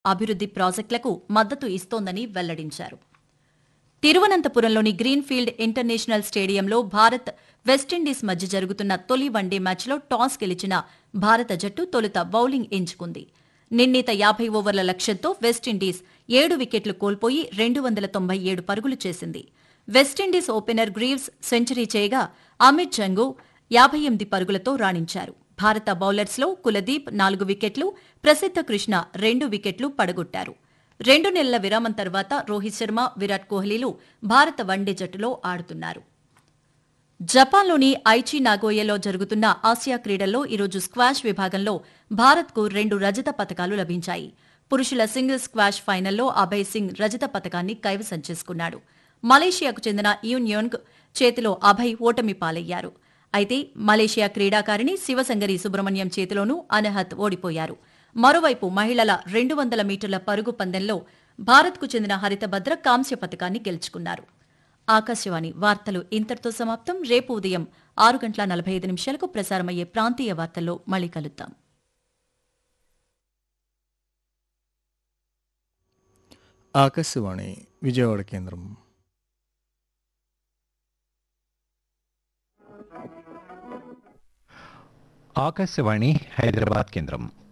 అభివృద్ది ప్రాజెక్టులకు మద్దతు ఇస్తోందని వెల్లడించారు తిరువనంతపురంలోని గ్రీన్ఫీల్డ్ ఇంటర్నేషనల్ స్టేడియంలో భారత్ వెస్టిండీస్ మధ్య జరుగుతున్న తొలి వన్డే మ్యాచ్లో టాస్ గెలిచిన భారత జట్టు తొలుత బౌలింగ్ ఎంచుకుంది నిర్ణీత యాభై ఓవర్ల లక్ష్యంతో వెస్టిండీస్ ఏడు వికెట్లు కోల్పోయి రెండు వందల తొంభై ఏడు పరుగులు చేసింది వెస్టిండీస్ ఓపెనర్ గ్రీవ్స్ సెంచరీ చేయగా అమిత్ జంగు యాభై ఎనిమిది పరుగులతో రాణించారు భారత బౌలర్స్లో కులదీప్ నాలుగు వికెట్లు ప్రసిద్ధ కృష్ణ రెండు వికెట్లు పడగొట్టారు రెండు నెలల విరామం తర్వాత రోహిత్ శర్మ విరాట్ కోహ్లీలు భారత వన్డే జట్టులో ఆడుతున్నారు జపాన్లోని ఐచి నాగోయలో జరుగుతున్న ఆసియా క్రీడల్లో ఈరోజు స్క్వాష్ విభాగంలో భారత్కు రెండు రజత పతకాలు లభించాయి పురుషుల సింగిల్స్ స్క్వాష్ ఫైనల్లో అభయ్ సింగ్ రజత పతకాన్ని కైవసం చేసుకున్నాడు మలేషియాకు చెందిన యూన్యోంగ్ చేతిలో అభయ్ ఓటమి పాలయ్యారు అయితే మలేషియా క్రీడాకారిణి శివసంగరి సుబ్రహ్మణ్యం చేతిలోనూ అనహత్ ఓడిపోయారు మరోవైపు మహిళల రెండు వందల మీటర్ల పరుగు పందెంలో భారత్కు చెందిన హరితభద్ర కాంస్య పతకాన్ని గెలుచుకున్నారు ఆకాశవాణి వార్తలు ఇంతటితో సమాప్తం రేపు ఉదయం ఆరు గంటల నలభై ఐదు నిమిషాలకు ప్రసారమయ్యే ప్రాంతీయ వార్తల్లో మళ్ళీ కలుద్దాం ఆకాశవాణి విజయవాడ కేంద్రం ఆకాశవాణి హైదరాబాద్ కేంద్రం